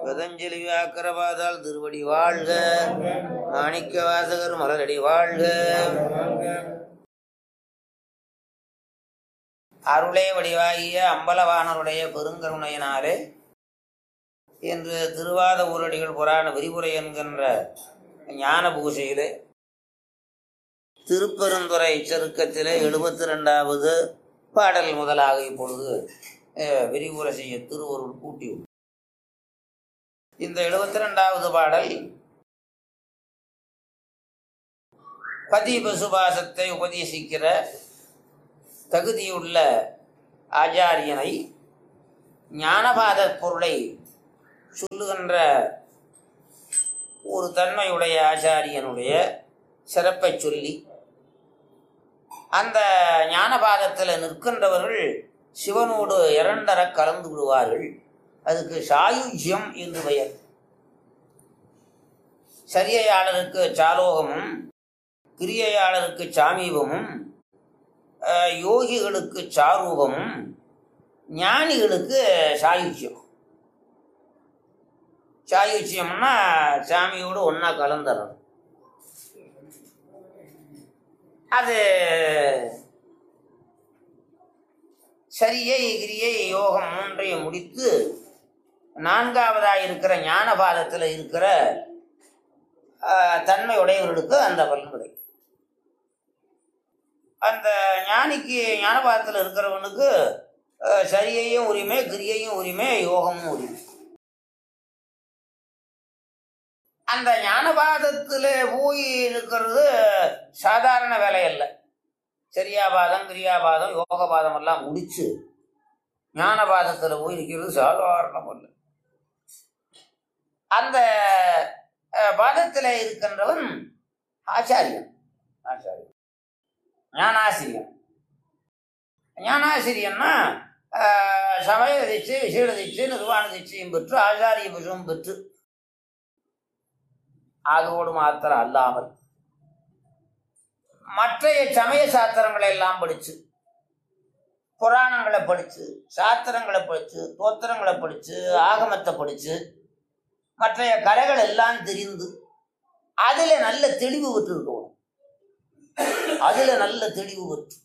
பதஞ்சலி வியாக்கரபாதால் திருவடி வாழ்க மாணிக்க வாசகர் மலரடி வாழ்க அருளே வடிவாகிய அம்பலவானருடைய பெருங்கருணையினாலே என்று திருவாத ஊரடிகள் புராண விரிவுரை என்கின்ற ஞான பூசையிலே திருப்பெருந்துறை செருக்கத்திலே எழுபத்தி ரெண்டாவது பாடல் முதலாக இப்பொழுது அஹ், விரிவுரை செய்ய திருவருள் கூட்டி இந்த எழுபத்தி ரெண்டாவது பாடல் பதி பசுபாசத்தை உபதேசிக்கிற தகுதியுள்ள ஆச்சாரியனை ஞானபாத பொருளை சொல்லுகின்ற ஒரு தன்மையுடைய ஆச்சாரியனுடைய சிறப்பை சொல்லி அந்த ஞானபாதத்தில் நிற்கின்றவர்கள் சிவனோடு இரண்டர கலந்து விடுவார்கள் அதுக்கு சாயுஜ்யம் என்று பெயர் சரியையாளருக்கு சாலோகமும் கிரியையாளருக்கு சாமீபமும் அஹ், யோகிகளுக்கு சாரூபமும் ஞானிகளுக்கு சாயுஜ்யம் சாயுஜ்யம்னா சாமியோடு ஒன்றா கலந்துறது அது சரியை கிரியை யோகம் மூன்றையும் முடித்து நான்காவதாக இருக்கிற ஞானபாதத்தில் இருக்கிற ஆஹ், தன்மை உடையவர்களுக்கு அந்த பலன் கிடைக்கும் அந்த ஞானிக்கு ஞானபாதத்தில் இருக்கிறவனுக்கு ஆஹ், சரியையும் உரிமை கிரியையும் உரிமை யோகமும் உரிமை அந்த ஞானபாதத்தில் போய் இருக்கிறது சாதாரண வேலை அல்ல சரியாபாதம் கிரியாபாதம் யோகபாதம் எல்லாம் முடிச்சு ஞானபாதத்தில் போய் நிற்கிறது சாதாரணம் அல்ல அந்த அஹ், பாதத்தில் இருக்கின்றவன் ஆச்சாரியன் ஆச்சாரியன் ஞானாசிரியன் ஞானாசிரியன்னா அஹ், சமய தீட்சை விசேட தீட்சை நிர்வாண தீட்சையும் பெற்று ஆச்சாரிய புஷமும் பெற்று அதோடு மாத்திரம் அல்லாமல் மற்றைய சமய சாஸ்திரங்களை எல்லாம் படிச்சு புராணங்களை படிச்சு சாஸ்திரங்களை படிச்சு தோத்திரங்களை படிச்சு ஆகமத்தை படிச்சு மற்றைய கலைகள் எல்லாம் தெரிந்து அதுல நல்ல தெளிவு பெற்று இருக்கணும் அதுல நல்ல தெளிவு பெற்று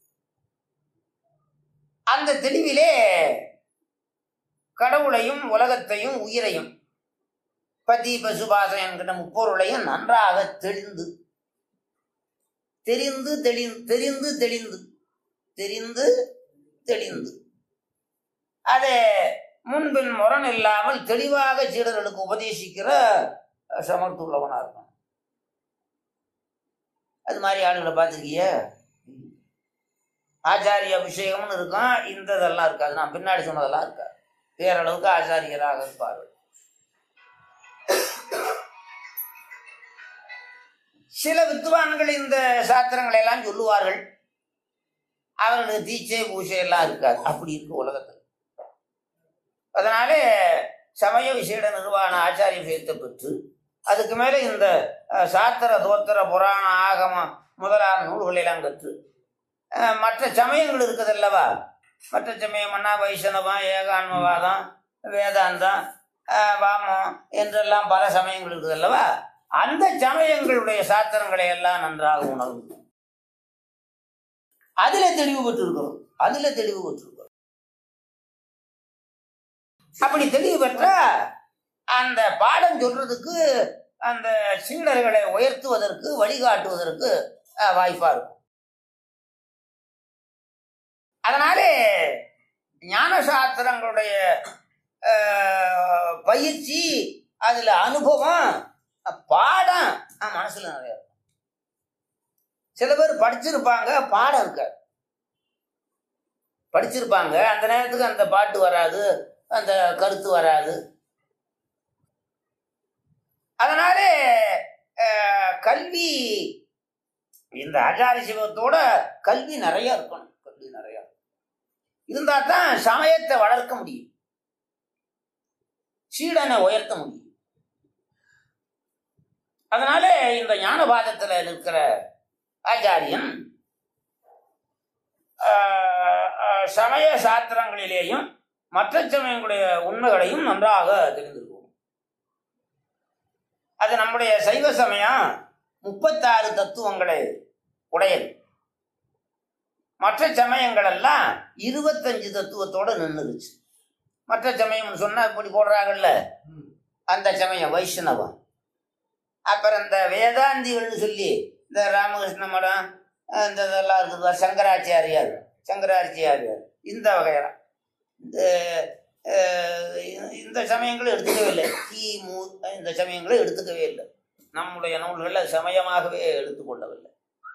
அந்த தெளிவிலே கடவுளையும் உலகத்தையும் உயிரையும் பதி பசுபாசம் என்கிற முப்பொருளையும் நன்றாக தெளிந்து தெரிந்து தெளி தெரிந்து தெளிந்து தெரிந்து தெளிந்து அதை முன்பின் முரண் இல்லாமல் தெளிவாக சீடர்களுக்கு உபதேசிக்கிற சமர்த்துள்ளவனா இருக்கும் அது மாதிரி ஆளுகளை பார்த்துருக்கிய ஆச்சாரிய அபிஷேகம்னு இருக்கும் இந்த இதெல்லாம் இருக்காது நான் பின்னாடி சொன்னதெல்லாம் இருக்காது பேரளவுக்கு ஆச்சாரியராக இருப்பார்கள் சில வித்வான்கள் இந்த சாஸ்திரங்களை எல்லாம் சொல்லுவார்கள் அவர்களுக்கு தீட்சை பூஜை எல்லாம் இருக்காது அப்படி இருக்கு உலகத்தில் அதனாலே சமய விசேட நிர்வாண ஆச்சாரிய விஷயத்தை பெற்று அதுக்கு மேலே இந்த அஹ், சாத்திர தோத்திர புராண ஆகமம் முதலான நூல்களை எல்லாம் கற்று அஹ், மற்ற சமயங்கள் இருக்குது அல்லவா மற்ற சமயம்னா வைஷ்ணவம் ஏகான்மவாதம் வேதாந்தம் அஹ், வாமம் என்றெல்லாம் பல சமயங்கள் இருக்குது அல்லவா அந்த சமயங்களுடைய சாத்திரங்களை எல்லாம் நன்றாக உணர்ந்து அதுல தெளிவு பெற்றிருக்கிறோம் அதுல தெளிவு பெற்றிருக்கிறோம் அப்படி தெளிவு பெற்ற அந்த பாடம் சொல்றதுக்கு அந்த சீடர்களை உயர்த்துவதற்கு வழிகாட்டுவதற்கு அஹ், வாய்ப்பா இருக்கும் அதனாலே ஞான சாஸ்திரங்களுடைய அஹ், பயிற்சி அதுல அனுபவம் பாடம் அஹ், மனசுல நிறைய இருக்கும். சில பேர் படிச்சிருப்பாங்க பாடம் இருக்காது படிச்சிருப்பாங்க அந்த நேரத்துக்கு அந்த பாட்டு வராது அந்த கருத்து வராது அதனாலே அஹ், கல்வி இந்த ஆச்சார சிவத்தோட கல்வி நிறைய இருக்கணும் கல்வி நிறைய இருந்தா தான் சமயத்தை வளர்க்க முடியும் சீடனை உயர்த்த முடியும் அதனால இந்த ஞானபாதத்துல இருக்கிற ஆச்சாரியன் ஆஹ், ஆஹ், சமய சாஸ்திரங்களிலேயும் மற்ற சமயங்களுடைய உண்மைகளையும் நன்றாக தெரிந்திருக்கும் அது நம்முடைய சைவ சமயம் முப்பத்தாறு தத்துவங்களை உடையது மற்ற சமயங்கள் எல்லாம் இருபத்தஞ்சு தத்துவத்தோட நின்றுச்சு மற்ற சமயம்னு சொன்னா இப்படி போடுறாங்கல்ல அந்த சமயம் வைஷ்ணவம் அப்புறம் இந்த வேதாந்திகள்னு சொல்லி இந்த ராமகிருஷ்ண மடம் அஹ் இந்த இதெல்லாம் இருக்குது சங்கராச்சாரியார் சங்கராச்சாரியார் இந்த வகையெல்லாம் இந்த அஹ், இந்த சமயங்களும் எடுத்துக்கவே இல்லை கிமு இந்த சமயங்களும் எடுத்துக்கவே இல்லை நம்முடைய நூல்களில் சமயமாகவே எடுத்துக்கொள்ளவில்லை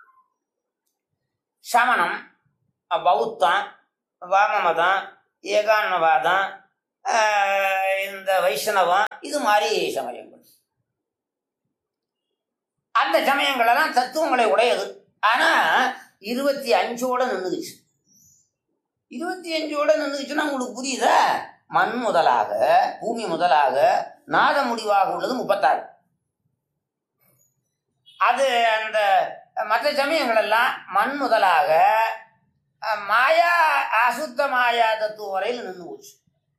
சமணம் அஹ், பௌத்தம் வாமமதம் ஏகான்மவாதம் அஹ், இந்த வைஷ்ணவம் இது மாதிரி சமயங்கள் அந்த சமயங்களெல்லாம் தத்துவங்களை உடையது ஆனா இருபத்தி அஞ்சோட நின்றுச்சு இருபத்தி அஞ்சோட நின்றுச்சுன்னா உங்களுக்கு புரியுதா மண் முதலாக பூமி முதலாக நாத முடிவாக உள்ளது முப்பத்தாறு அது அந்த மற்ற சமயங்கள் எல்லாம் மண் முதலாக அஹ், மாயா அசுத்த மாயா தத்துவம் வரையில் நின்று போச்சு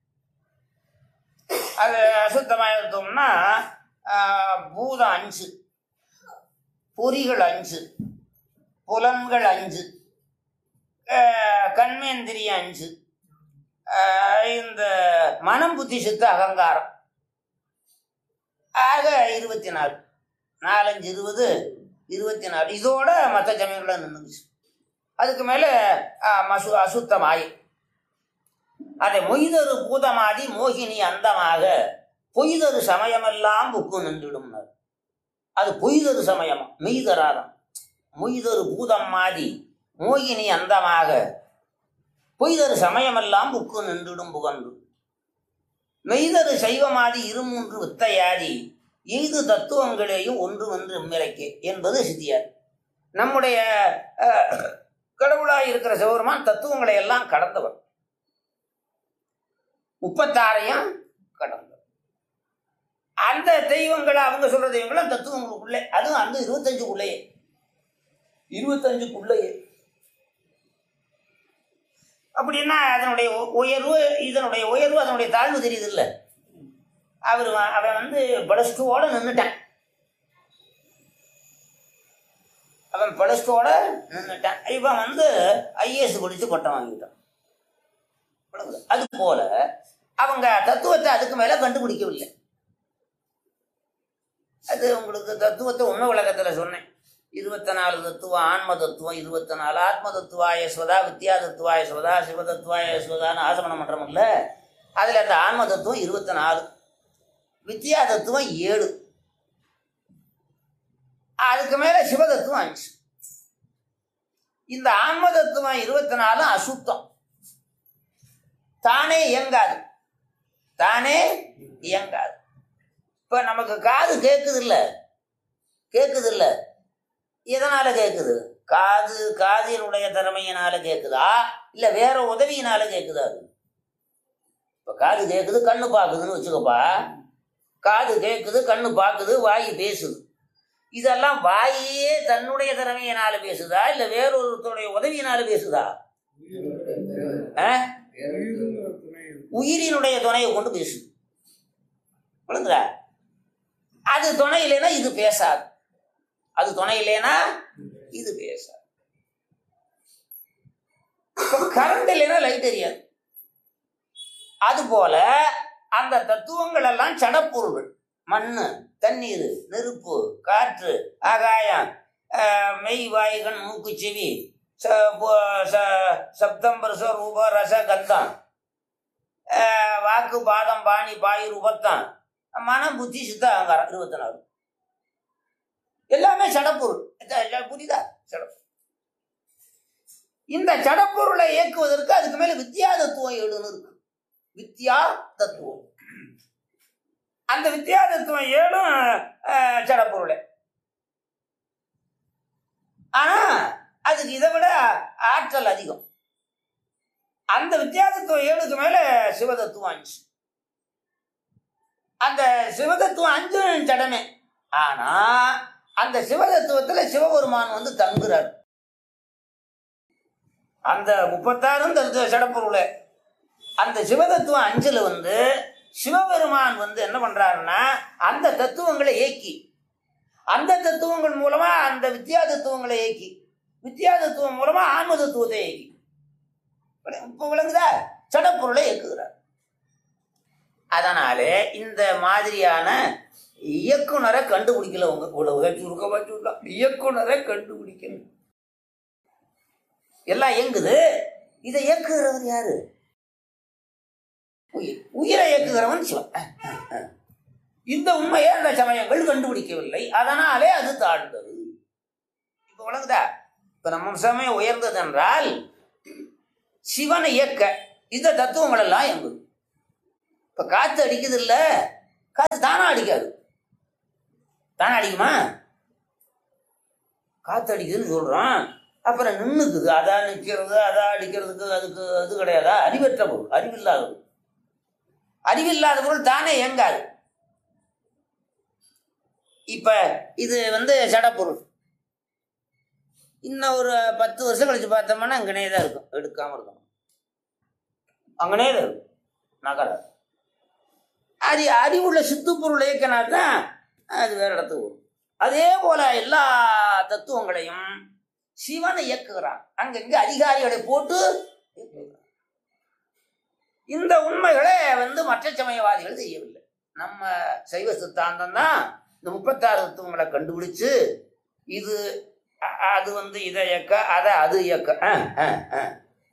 அது அசுத்த மாயா தத்துவம்னா அஹ், பூதம் அஞ்சு பொறிகள் அஞ்சு புலன்கள் அஞ்சு அஹ், கண்மேந்திரியம் அஞ்சு அஹ், இந்த மனம் புத்தி சித்த அகங்காரம் ஆக இருபத்தி நாலு நாலஞ்சு இருபது இருபத்தி நாலு இதோட மற்ற சமயங்கள நின்றுச்சு அதுக்கு மேலே மசு அசுத்தமாயி அதை மொய்தரு பூதமாதி மோகினி அந்தமாக பொய்தரு சமயமெல்லாம் புக்கு நின்றுடும்னார் அது பொய்தரு சமயம் மெய்தராரம் மொய்தரு பூதம் மாதி மோகினி அந்தமாக பொய்தரு சமயமெல்லாம் புக்கு நின்றுடும் புகன்று மெய்தரு சைவமாதி இருமூன்று வித்தையாதி எய்து தத்துவங்களேயும் ஒன்று ஒன்று எம்மிரைக்கே என்பது சித்தியார் நம்முடைய அஹ், கடவுளாய் இருக்கிற சிவபெருமான் தத்துவங்களை எல்லாம் கடந்தவர் முப்பத்தாறையும் கடந்தவர் அந்த தெய்வங்களை அவங்க சொல்ற தெய்வங்களும் தத்துவங்களுக்குள்ளே அதுவும் அந்த இருபத்தஞ்சுக்குள்ளேயே இருபத்தஞ்சுக்குள்ளேயே அப்படின்னா அதனுடைய உ- உயர்வு இதனுடைய உயர்வு அதனுடைய தாழ்வு தெரியுது இல்ல அவர் வ- அவன் வந்து பிளஸ் டூவோட நின்றுட்டான் அவன் பிளஸ் டூவோட நின்றுட்டான் இவன் வந்து ஐஏஎஸ் படிச்சு பட்டம் வாங்கிட்டான் விளங்குதா? அது போல அவங்க தத்துவத்தை அதுக்கு மேல கண்டுபிடிக்கவில்லை அது உங்களுக்கு தத்துவத்தை உண்மை விளக்கத்துல சொன்னேன் இருபத்தி நாலு தத்துவம் ஆன்ம தத்துவம் இருபத்தி நாலு ஆத்ம தத்துவாய ஸ்வதா வித்யா தத்துவாய ஸ்வதா சிவ தத்துவாய ஸ்வதான்னு ஆசமன மன்றம் இல்ல அதுல அந்த ஆன்ம தத்துவம் இருபத்தி நாலு வித்யா தத்துவம் ஏழு அதுக்கு மேல சிவ தத்துவம் அஞ்சு இந்த ஆன்ம தத்துவம் இருபத்தி நாலு அசுத்தம் தானே இயங்காது தானே இயங்காது இப்ப நமக்கு காது கேக்குது இல்ல கேக்குது இல்ல எதனால கேக்குது காது காதினுடைய திறமையினால கேக்குதா இல்ல வேற உதவியினால கேக்குதா அது இப்ப காது கேக்குது கண்ணு பாக்குதுன்னு வச்சுக்கப்பா காது கேக்குது கண்ணு பாக்குது வாய் பேசுது இதெல்லாம் வாயே தன்னுடைய திறமையினால பேசுதா இல்ல வேறொருத்தருடைய உதவியினால பேசுதா ஆ? உயிரினுடைய துணையை கொண்டு பேசுது விளங்குதா அது துணை இல்லைன்னா இது பேசாது அது துணை இல்லைன்னா இது பேசாது கரண்ட் இல்லைன்னா லைட் எரியாது அது போல அந்த தத்துவங்கள் எல்லாம் சடப்பொருள்கள் மண்ணு தண்ணீர் நெருப்பு காற்று ஆகாயம் ஆஹ், மெய் வாய்கண் மூக்கு செவி ச- பு- ச- சப்தம் பரச ரூப ரச கந்தம் ஆஹ், வாக்கு பாதம் பாணி பாய் ரூபத்தான் மனம் புத்தி சித்த அகங்காரம் இருபத்தி நாலு எல்லாமே சடப்பொருள் இது- இது புரியுதா சடப்பொருள் இந்த சடப்பொருளை இயக்குவதற்கு அதுக்கு மேல வித்யா தத்துவம் ஏழுன்னு இருக்கு வித்யா தத்துவம் அந்த வித்யா தத்துவம் ஏழும் அஹ், சடப்பொருளே ஆனா அதுக்கு இதை விட ஆற்றல் அதிகம் அந்த வித்தியாசத்துவம் ஏழுக்கு மேல சிவதத்துவம் அஞ்சு அந்த சிவதத்துவம் அஞ்சு சடமே ஆனா அந்த சிவதத்துவத்துல சிவபெருமான் வந்து தங்குறார் அந்த முப்பத்தாறும் தத்துவ சடப்பொருளே அந்த சிவதத்துவம் அஞ்சுல வந்து சிவபெருமான் வந்து என்ன பண்றாருன்னா அந்த தத்துவங்களை ஏக்கி அந்த தத்துவங்கள் மூலமா அந்த வித்யா தத்துவங்களை ஏக்கி வித்யா தத்துவம் மூலமா ஆன்ம தத்துவத்தை ஏக்கி இப்ப விளங்குதா சடப்பொருளை இயக்குகிறார் அதனாலே இந்த மாதிரியான இயக்குனரை கண்டுபிடிக்கல உங்க உலக சுருக்கமா சொல்லலாம் இயக்குனரை கண்டுபிடிக்கணும் எல்லாம் இயங்குது இதை இயக்குகிறவர் யாரு உயிர் உயிரை இயக்குகிறவன் சிவன் அஹ், அஹ், அஹ். இந்த உண்மையை அந்த சமயங்கள் கண்டுபிடிக்கவில்லை அதனாலே அது தாழ்ந்தது இப்ப வழங்குதா இப்ப நம்ம சமயம் உயர்ந்தது என்றால் சிவனை இயக்க இந்த தத்துவங்கள் எல்லாம் இயங்குது இப்ப காத்து அடிக்குது இல்ல காத்து தானா அடிக்காது தானா அடிக்குமா காத்து அடிக்குதுன்னு சொல்றோம் அப்புறம் நின்னுக்குது அதான் நிற்கிறது அதான் அடிக்கிறதுக்கு அதுக்கு அது கிடையாதா அறிவற்ற பொருள் அறிவில்லாத பொருள் அறிவில்லாத பொருள் தானே இயங்காது இப்ப இது வந்து ஜடப்பொருள் இன்னும் ஒரு பத்து வருஷம் கழிச்சு பார்த்தோம்னா அங்கனே தான் இருக்கும் எடுக்காம இருக்கும் அங்கனே தான் இருக்கும் நகர அது அறிவுள்ள சித்து பொருள் இயக்கினா தான் அது வேற இடத்துக்கு வரும் அதே போல எல்லா தத்துவங்களையும் சிவனை இயக்குகிறான் அங்கங்க அதிகாரிகளை போட்டு இயக்குகிறான். இந்த உண்மைகளை வந்து மற்ற சமயவாதிகள் செய்யவில்லை நம்ம சைவ சித்தாந்தம் தான் இந்த முப்பத்தாறு தத்துவங்களை கண்டுபிடிச்சு இது அ- அது வந்து இதை இயக்க அதை அது இயக்க அஹ், அஹ், அஹ்.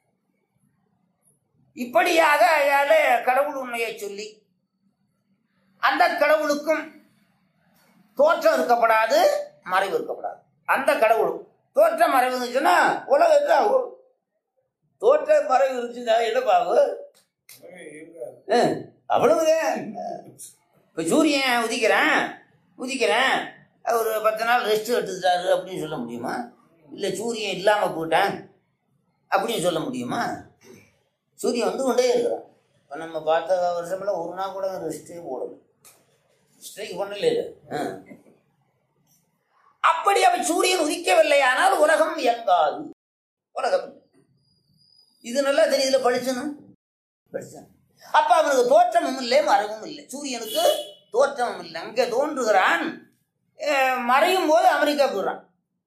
இப்படியாக அயால கடவுள் உண்மையை சொல்லி அந்த கடவுளுக்கும் தோற்றம் இருக்கப்படாது மறைவு இருக்கப்படாது அந்த கடவுள் தோற்றம் மறைவு இருந்துச்சுன்னா உலகத்துல அவ- தோற்ற மறைவு இருந்துச்சுன்னா என்ன பாவு அஹ், அவ்வளவுதான் இப்போ சூரியன் உதிக்கிறேன் உதிக்கிறேன் ஒரு பத்து நாள் ரெஸ்ட் எடுத்துட்டாரு அப்படின்னு சொல்ல முடியுமா இல்லை சூரியன் இல்லாமல் போயிட்டேன் அப்படின்னு சொல்ல முடியுமா சூரியன் வந்து கொண்டே இருக்கிறான் இப்போ நம்ம பார்த்த வருஷமெல்லாம் ஒரு நாள் கூட ரெஸ்ட்டே போடல ஸ்ட்ரைக் பண்ணல இது. ஆ. அப்படி அவன் சூரியன் உதிக்கவில்லை ஆனால் உலகம் இயங்காது உலகம் இது நல்லா தெரியுதுல படிச்சனும் படிச்சான் அப்ப அவனுக்கு தோற்றமும் இல்லை மறைவும் இல்லை சூரியனுக்கு தோற்றமும் இல்லை அங்கே தோன்றுகிறான் அஹ், மறையும் போது அமெரிக்கா போயிடுறான்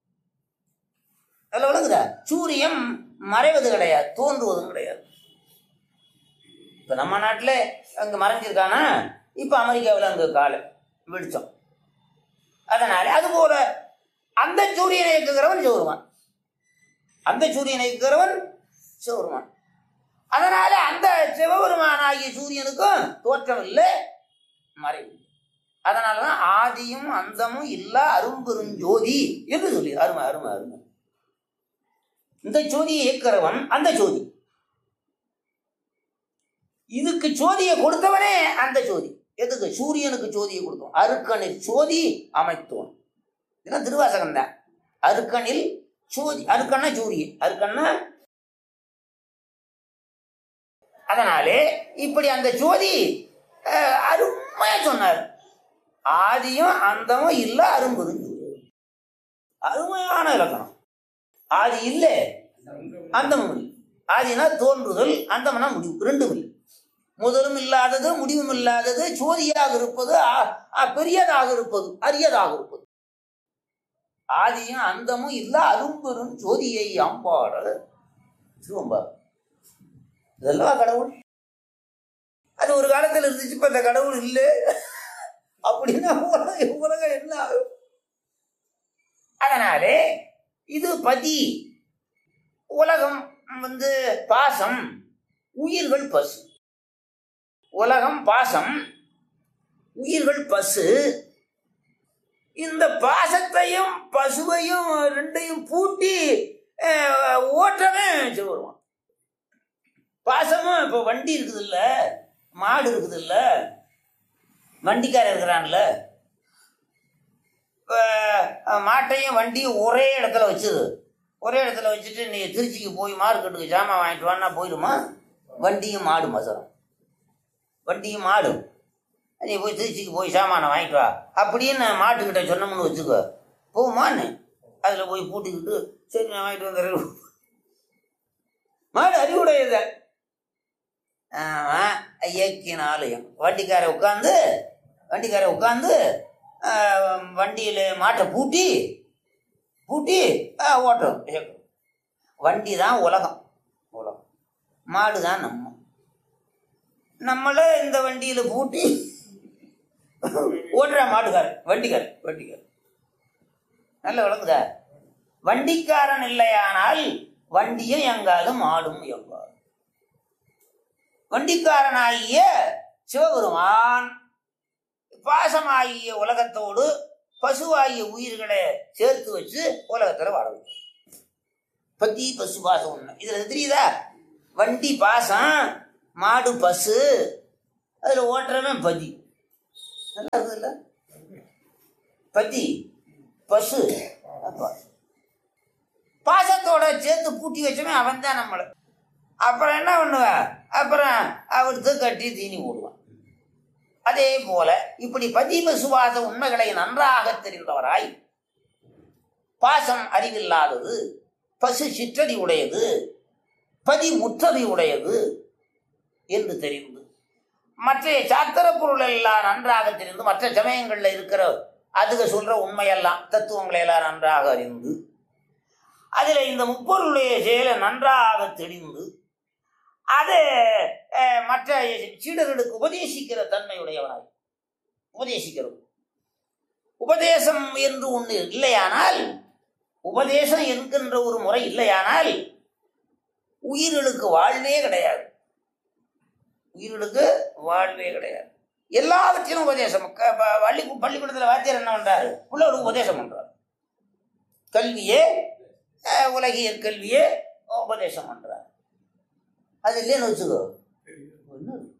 அதில் விளங்குதா சூரியன் மறைவது கிடையாது தோன்றுவதும் கிடையாது இப்போ நம்ம நாட்டில் அங்கே மறைஞ்சிருக்கானா இப்போ அமெரிக்காவில் அங்கே காலை வெளிச்சம் அதனால அதுபோல அந்த சூரியனை இயக்குகிறவன் சிவருமான் அந்த சூரியனை இயக்குகிறவன் சிவருமான் அதனால அந்த சிவபெருமான் ஆகிய சூரியனுக்கும் தோற்றம் இல்லை மறைவு இல்லை. அதனாலதான் ஆதியும் அந்தமும் இல்லா அரும்பெருஞ்சோதி என்று சொல்லி அருமை அருமை அருமை இந்த ஜோதியை இயக்கிறவன் அந்த ஜோதி இதுக்கு ஜோதியை கொடுத்தவனே அந்த ஜோதி எதுக்கு சூரியனுக்கு ஜோதியை கொடுத்தோம் அருக்கனில் ஜோதி அமைத்தோன் இதெல்லாம் திருவாசகம் தான் அருக்கனில் ஜோதி அருக்கன்னா சூரியன் அருக்கன்னா அதனாலே இப்படி அந்த ஜோதி அஹ், அருமையா சொன்னார் ஆதியும் அந்தமும் இல்ல அரும்புதும் அருமையான இலக்கணம் ஆதி இல்லை அந்தமும் இல்லை ஆதினா தோன்றுதல் அந்தம்னா முடிவு ரெண்டும் இல்லை முதலும் இல்லாதது முடிவும் இல்லாதது ஜோதியாக இருப்பது ஆ- ஆ, பெரியதாக இருப்பது அரியதாக இருப்பது ஆதியும் அந்தமும் இல்ல அரும்பெரும் ஜோதியை அம்பாட சிவம்பா இதெல்லாம் கடவுள் அது ஒரு காலத்தில் இருந்துச்சு இப்ப அந்த கடவுள் இல்லை அப்படின்னா உலகம் உலகம் என்ன ஆகும் அதனாலே இது பதி உலகம் வந்து பாசம் உயிர்கள் பசு உலகம் பாசம் உயிர்கள் பசு இந்த பாசத்தையும் பசுவையும் ரெண்டையும் பூட்டி அஹ், ஓட்டவே வருவான் பாசமும் இப்போ வண்டி இருக்குது இல்ல மாடு இருக்குது இல்ல வண்டிக்காரன் இருக்கிறான்ல இப்போ மாட்டையும் வண்டியும் ஒரே இடத்துல வச்சுது ஒரே இடத்துல வச்சுட்டு நீ திருச்சிக்கு போய் மார்க்கெட்டுக்கு ஜாமான் வாங்கிட்டு வான்னா போயிடுமா வண்டியும் மாடு மசரம் வண்டியும் மாடு நீ போய் திருச்சிக்கு போய் சாமானை வாங்கிட்டு வா அப்படின்னு மாட்டுக்கிட்ட சொன்னோம்னு வச்சுக்கோ போமான்னு அதில் போய் பூட்டிக்கிட்டு சரி நான் வாங்கிட்டு வந்துடுறேன் மாடு அறிவுடையது ஆமா, இயக்கினாலயம் வண்டிக்கார உட்காந்து வண்டிக்கார உட்காந்து வண்டியில் மாட்டை பூட்டி பூட்டி ஆஹ், ஓட்டுறோம் இயக்கம். வண்டி தான் உலகம் உலகம் மாடு தான் நம்ம நம்மள இந்த வண்டியில் பூட்டி ஓட்டுற மாட்டுக்காரன் வண்டிக்காரன் வண்டிக்காரன் நல்ல விளங்குதா வண்டிக்காரன் இல்லையானால் வண்டியும் எங்காலும் மாடும் எங்காலும் வண்டிக்காரனாகிய சிவபெருமான் பாசமாகிய உலகத்தோடு பசுவாகிய உயிர்களை சேர்த்து வச்சு உலகத்துல வாழ வைக்கும் பத்தி பசு பாசம் ஒண்ணு இதுல தெரியுதா வண்டி பாசம் மாடு பசு அதுல ஓட்டுறவன் பதி நல்லா இருக்குதுல்ல பதி பசு அப்பா. பாசத்தோட சேர்த்து பூட்டி வச்சவன் அவன் தான் நம்மளை அப்புறம் என்ன பண்ணுவேன் அப்புறம் அவருக்கு கட்டி தீனி போடுவான் அதே போல இப்படி பதிம சுவாச உண்மைகளை நன்றாக தெரிந்தவராய் பாசம் அறிவில்லாதது பசு சிற்றடி உடையது பதி முற்றதி உடையது என்று தெரிந்து மற்ற சாத்திர பொருள் எல்லாம் நன்றாக தெரிந்து மற்ற சமயங்கள்ல இருக்கிற அதுக சொல்ற உண்மையெல்லாம் தத்துவங்களை எல்லாம் நன்றாக அறிந்து அதுல இந்த முப்பொருளுடைய செயலை நன்றாக தெரிந்து அது அஹ், மற்ற சீடர்களுக்கு உபதேசிக்கிற தன்மையுடையவனாய் உபதேசிக்கிறது உபதேசம் என்று ஒன்று இல்லையானால் உபதேசம் என்கின்ற ஒரு முறை இல்லையானால் உயிர்களுக்கு வாழ்வே கிடையாது உயிர்களுக்கு வாழ்வே கிடையாது எல்லாவற்றையும் உபதேசம் க- ப- பள்ளி பள்ளிக்கூடத்தில் வாத்தியார் என்ன பண்றாரு பிள்ளைகளுக்கு உபதேசம் பண்றாரு கல்வியே அஹ், உலகியல் கல்வியே உபதேசம் பண்றாரு அது இல்லைன்னு வச்சுக்கோ ஒண்ணும் இல்லை.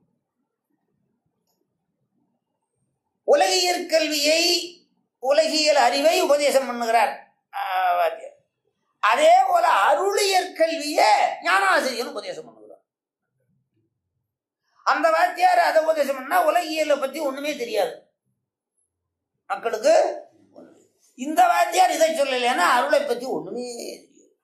உலகியல் கல்வியை உலகியல் அறிவை உபதேசம் பண்ணுகிறார் ஆஹ், வாத்தியார் அதே போல அருளியற் கல்வியை ஞானாசிரியர் உபதேசம் பண்ணுகிறார் அந்த வாத்தியார் அதை உபதேசம் பண்ணா உலகியலை பத்தி ஒண்ணுமே தெரியாது மக்களுக்கு ஒண்ணுமே. இந்த வாத்தியார் இதை சொல்லலைன்னா அருளை பத்தி ஒண்ணுமே தெரியாது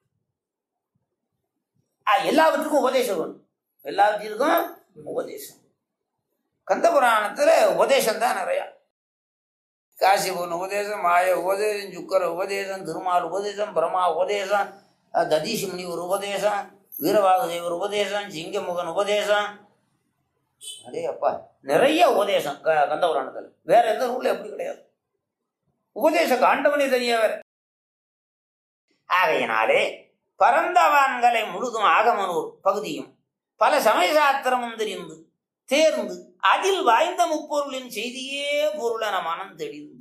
ஆ, எல்லாவற்றுக்கும் உபதேசம் வேணும் எல்லாவற்றிற்கும் உபதேசம் கந்த புராணத்துல உபதேசம் தான் நிறையா காசிபுன் உபதேசம் மாய உபதேசம் சுக்கர உபதேசம் திருமால் உபதேசம் பிரம்மா உபதேசம் அஹ், ததீஷ் முனி ஒரு உபதேசம் வீரவாகுதேவர் உபதேசம் சிங்கமுகன் உபதேசம் அடே அப்பா நிறைய உபதேசம் க- கந்த புராணத்தில் வேற எந்த நூல்ல எப்படி கிடையாது உபதேச காண்டவனே தெரியவர் ஆகையினாலே பரந்தவான்களை முழுதும் ஆகமனூர் பகுதியும் பல சமய சாத்திரமும் தெரிந்து தேர்ந்து அதில் வாய்ந்த முப்பொருளின் செய்தியே பொருளென மனம் தெளிந்து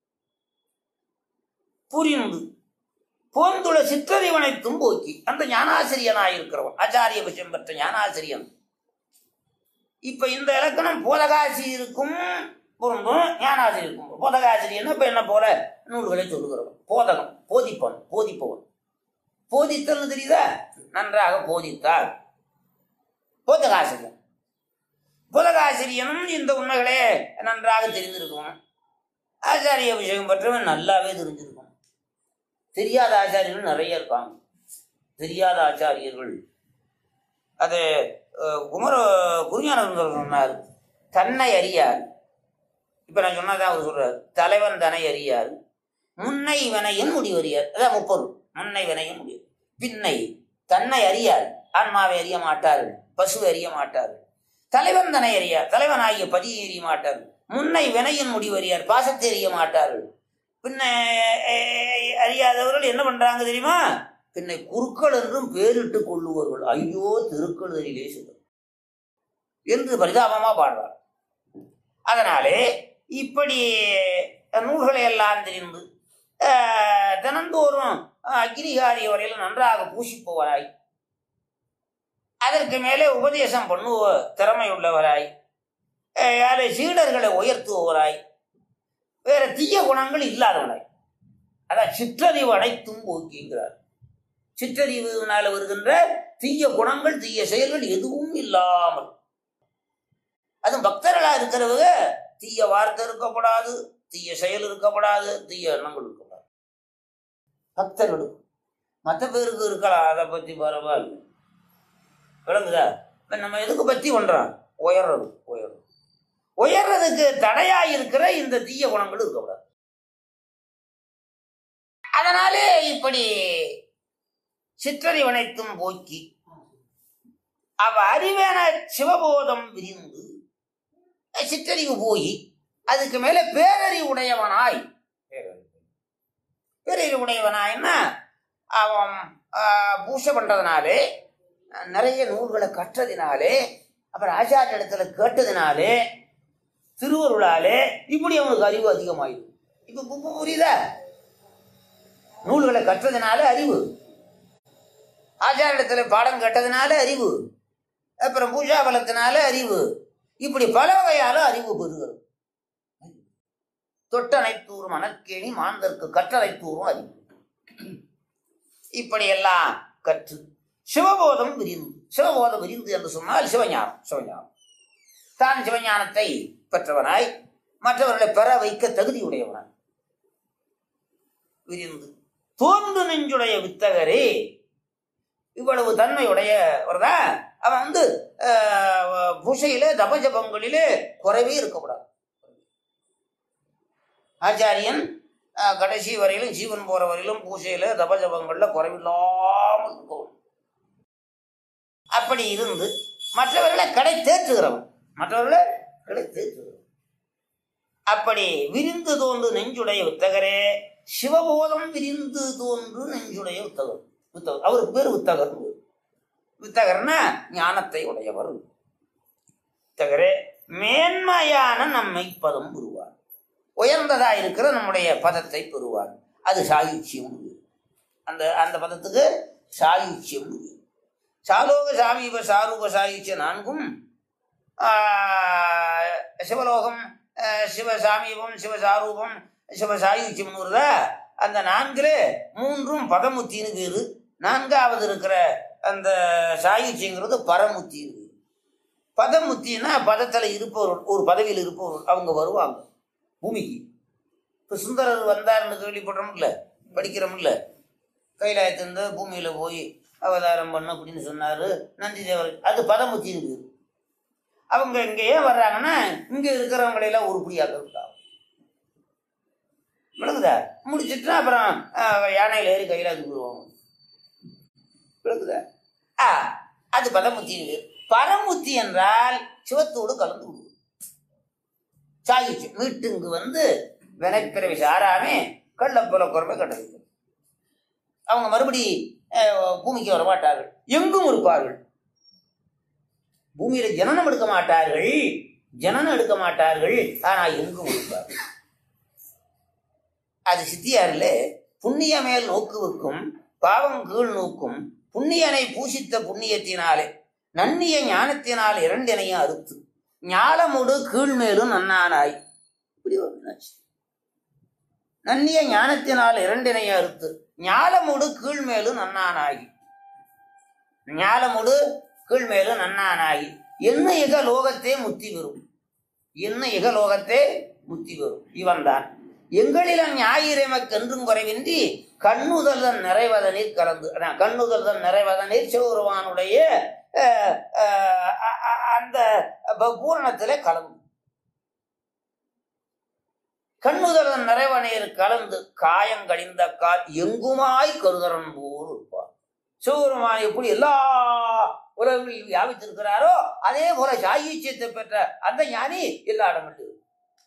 புரிந்து போந்துள்ள சிற்றறிவனைத்தும் போக்கி அந்த ஞானாசிரியனாயிருக்கிறவன் ஆச்சாரிய விஷயம் பெற்ற ஞானாசிரியன் இப்ப இந்த இலக்கணம் போதகாசிரியருக்கும் பொருந்தும் ஞானாசிரியருக்கும் பொருந்தும். போதகாசிரியன் இப்ப என்ன போல நூல்களை சொல்லுகிறவன் போதகம் போதிப்பவன் போதிப்பவன் போதித்தல் தெரியுதா நன்றாக போதித்தார் போதகாசிரியன் போதகாசிரியனும் இந்த உண்மைகளே நன்றாக தெரிந்திருக்கணும் ஆச்சாரிய விஷயம் பற்றவன் நல்லாவே தெரிஞ்சிருக்கணும் தெரியாத ஆச்சாரியர்கள் நிறைய இருக்காங்க தெரியாத ஆச்சாரியர்கள் அது அஹ், குமர குருஞானந்தர் சொன்னார் தன்னை அறியார் இப்ப நான் சொன்னதான் அவர் சொல்றாரு தலைவன் தன்னை அறியார் முன்னை வினையின் முடிவறியார் அதான் முப்பொருள் முன்னை வினையின் முடிவு பின்னை தன்னை அறியார் ஆன்மாவை அறிய மாட்டார்கள் பசுவை அறிய மாட்டார்கள் தலைவன் தன்னை அறியார் தலைவனாகிய பதியை அறிய மாட்டார்கள் முன்னை வினையின் முடிவறியார் பாசத்தை அறிய மாட்டார்கள் பின்ன அஹ், அறியாதவர்கள் என்ன பண்றாங்க தெரியுமா பின்னை குருக்கள் என்றும் பேரிட்டு கொள்ளுவார்கள் ஐயோ திருக்குறளிலே சிதம் என்று பரிதாபமா பாடுறார் அதனாலே இப்படி நூல்களை எல்லாம் தெரிந்து அஹ், தினந்தோறும் அக்னிகாரி வரையில் நன்றாக பூசிப்பவராய் அதற்கு மேலே உபதேசம் பண்ணுவ திறமையுள்ளவராய் அஹ், யாரு சீடர்களை உயர்த்துபவராய் வேற தீய குணங்கள் இல்லாதவனாய் அதான் சிற்றறிவு அனைத்தும் போக்கிங்கிறார் சிற்றறிவுனால வருகின்ற தீய குணங்கள் தீய செயல்கள் எதுவும் இல்லாமல் அதுவும் பக்தர்களா இருக்கிறவங்க தீய வார்த்தை இருக்கக்கூடாது தீய செயல் இருக்கக்கூடாது தீய எண்ணங்கள் இருக்கக்கூடாது பக்தர்களுக்கு மற்ற பேருக்கு இருக்கலாம் அதை பத்தி பரவாயில்ல விளங்குதா இப்ப நம்ம எதுக்கு பத்தி பண்றோம் உயர்றது உயர்றது உயர்றதுக்கு தடையா இருக்கிற இந்த தீய குணங்கள் இருக்கக்கூடாது அதனாலே இப்படி சிற்றறிவனைத்தும் போக்கி அவ அறிவேன சிவபோதம் விரிந்து சிற்றறிவு போய் அதுக்கு மேல பேரறிவு உடையவனாய் பேரறிவு உடையவனாய்னா அவன் ஆஹ், பூஷை பண்றதுனாலே நிறைய நூல்களை கற்றதினாலே அப்புறம் ஆச்சாரிய இடத்துல கேட்டதினாலே திருவருளாலே இப்படி அவனுக்கு அறிவு அதிகமாயிடும் இப்ப பு- பு- புரியுதா நூல்களை கற்றதினால அறிவு ஆச்சாரிடத்துல பாடம் கேட்டதுனால அறிவு அப்புறம் பூஜா பலத்தினால அறிவு இப்படி பல வகையால அறிவு பெறுகிறது தொட்டனைத்தூரும் அனற்கேணி மாந்தற்கு கற்றனைத்தூரும் அறிவு இப்படியெல்லாம் கற்று சிவபோதம் விரிந்து சிவபோதம் விரிந்து என்று சொன்னால் சிவஞானம் சிவஞானம் தான் சிவஞானத்தை பெற்றவனாய் மற்றவர்களை பெற வைக்க தகுதியுடையவனாய் விரிந்து தோன்று நெஞ்சுடைய வித்தகரே இவ்வளவு தன்மையுடையவர்தா அவன் வந்து ஆஹ், பூசையிலே தபஜபங்களிலே குறைவே இருக்கக்கூடாது ஆச்சாரியன் ஆஹ், கடைசி வரையிலும் ஜீவன் போற வரையிலும் பூசையில தபஜபங்கள்ல குறைவில்லாமல் இருக்கணும் அப்படி இருந்து மற்றவர்களை கடை தேற்றுகிறவன் மற்றவர்களை கடை தேற்றுகிறவன் அப்படி விரிந்து தோன்று நெஞ்சுடைய வித்தகரே சிவபோதம் விரிந்து தோன்று நெஞ்சுடைய வித்தகர் வித்தகர் அவருக்கு பேர் வித்தகர் வித்தகர்னா ஞானத்தை உடையவர் வித்தகரே மேன்மையான நம்மை பதம் பெறுவார் உயர்ந்ததா இருக்கிற நம்முடைய பதத்தை பெறுவார் அது சாயுச்சியம் அந்த அந்த பதத்துக்கு சாயுச்சியம் சாலோக சாமீப சாரூப சாயுச்சிய நான்கும் ஆஹ், சிவலோகம் ஆஹ், சிவசாமீபம் சிவசாரூபம் சிவசாயுச்சியம் வருதா அந்த நான்கிலே மூன்றும் பதமுத்தின்னு பேரு நான்காவது இருக்கிற அந்த சாயுச்சியங்கிறது பரமுத்தின்னு பேரு. பதமுத்தின்னா பதத்துல இருப்பவர் ஒரு பதவியில் இருப்பவர் அவங்க வருவாங்க பூமிக்கு இப்போ சுந்தரர் வந்தார்னு கேள்விப்படுறோம்ல படிக்கிறோம்ல கைலாயத்திலிருந்து பூமியில போய் அவதாரம் பண்ண அப்படின்னு சொன்னாரு நந்தி தேவர் அது பதமுத்தின்னு பேரு அவங்க இங்க ஏன் வர்றாங்கன்னா இங்க இருக்கிறவங்களை எல்லாம் உருப்படியாக இருக்காங்க விளங்குதா முடிச்சிட்டு அப்புறம் ஆஹ், யானையில ஏறி கைலாயத்துக்கு போடுவாங்க விளங்குதா ஆ அது பதமுத்தி பரமுத்தி என்றால் சிவத்தோடு கலந்து விடுவது சாயிச்சு மீட்டுங்கு வந்து வினைப்பிறவி சாராமே கள்ளப்புல குறவை கண்டது அவங்க மறுபடி அஹ், பூமிக்கு வர மாட்டார்கள் எங்கும் இருப்பார்கள் பூமியில ஜனனம் எடுக்க மாட்டார்கள் ஜனனம் எடுக்க மாட்டார்கள் ஆனா எங்கும் இருப்பார்கள் அது சித்தியாரில் புண்ணிய மேல் நோக்குவுக்கும் பாவம் கீழ் நோக்கும் புண்ணியனை பூசித்த புண்ணியத்தினாலே நன்னிய ஞானத்தினால் இரண்டினையும் அறுத்து ஞாலமுடு கீழ்மேலும் நன்னானாய் இப்படி ஒரு மீனாட்சி. நன்னிய ஞானத்தினால் இரண்டினையும் அறுத்து ஞாலமுடு கீழ்மேலும் நன்னானாகி ஞாலமுடு கீழ்மேலும் நன்னானாகி என்ன இக லோகத்தே முத்தி பெறும் என்ன இக லோகத்தே முத்தி பெறும் இவன்தான் எங்களிடம் ஞாயிறமக்கென்றும் குறைவின்றி கண்ணுதல்தன் நிறைவதனில் கலந்து அதான் கண்ணுதல்தன் நிறைவதனில் சிவபெருமானுடைய அஹ், அஹ், அ- அ- அந்த ப- பூரணத்திலே கலந்து கண்ணுதலன் நிறைவனையில் கலந்து காயம் கடிந்த கால் எங்குமாய் கருதரன் போர் இருப்பார் சிவபெருமான் எப்படி எல்லா உலகங்களில் வியாபித்திருக்கிறாரோ அதே போல சாயுச்சியத்தை பெற்ற அந்த ஞானி எல்லா இடங்களிலும் இருக்கும்.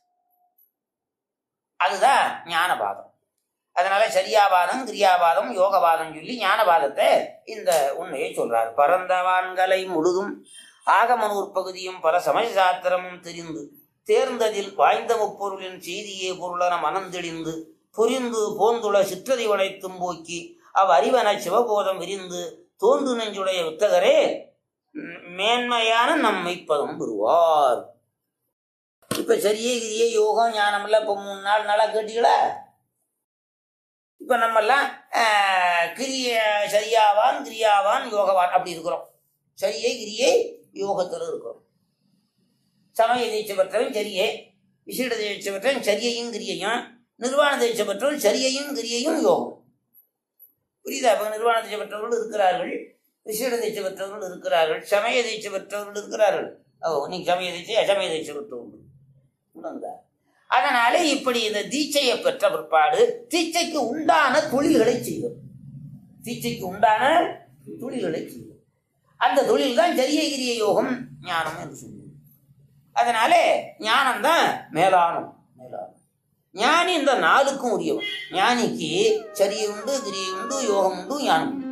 அதுதான் ஞானபாதம் அதனால சரியாபாதம் கிரியாபாதம் யோகபாதம் சொல்லி ஞானபாதத்தை இந்த உண்மையை சொல்றார் பரந்தவான்களை முழுதும் ஆகமனூர் பகுதியும் பல சமய சாத்திரமும் தெரிந்து தேர்ந்ததில் வாய்ந்த முப்பொருளின் செய்தியே பொருளன மனந்தெளிந்து புரிந்து போந்துள சிற்றறிவனைத்தும் போக்கி அவ் அறிவன சிவபோதம் விரிந்து தோன்று நெஞ்சுடைய வித்தகரே ம், மேன்மையான நம்மை பதம் பெறுவார் இப்ப சரியே கிரியே யோகம் ஞானம் எல்லாம் இப்ப மூணு நாள் நாளா கேட்டீங்களா இப்ப நம்ம எல்லாம் ஆஹ், கிரிய சரியாவான் கிரியாவான் யோகவான் அப்படி இருக்கிறோம் சரியை கிரியை யோகத்தில் இருக்கிறோம் சமய தீட்சை பெற்றவன் சரியே விசேட தீட்சை பெற்றவன் சரியையும் கிரியையும் நிர்வாண தீட்சை பெற்றவன் சரியையும் கிரியையும் யோகம் புரியுதா இப்ப நிர்வாண தீட்சை பெற்றவர்கள் இருக்கிறார்கள் விசேட தீட்சை பெற்றவர்கள் இருக்கிறார்கள் சமய தீட்சை பெற்றவர்கள் இருக்கிறார்கள் ஓ நீங்க சமய தீட்சை அசமய தீட்சை பெற்றவர்கள் உணர்ந்தா அதனால இப்படி இந்த தீட்சையை பெற்ற பிற்பாடு தீட்சைக்கு உண்டான தொழில்களை செய்வோம் தீட்சைக்கு உண்டான தொழில்களை செய்வோம் அந்த தொழில் தான் ஜரியகிரிய யோகம் ஞானம் என்று சொல்லுவோம் அதனாலே ஞானம் தான் மேலானம் மேலானம் ஞானி இந்த நாளுக்கும் உரியவன் ஞானிக்கு சரியை உண்டு கிரியை உண்டு யோகம் உண்டு ஞானம் உண்டு.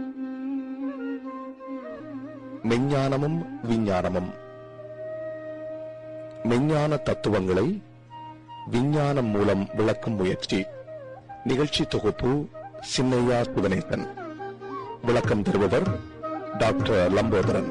மெஞ்ஞானமும் விஞ்ஞானமும் மெஞ்ஞான தத்துவங்களை விஞ்ஞானம் மூலம் விளக்கும் முயற்சி நிகழ்ச்சி தொகுப்பு சின்னையா சிவனேசன் விளக்கம் தருபவர் டாக்டர் லம்போதரன்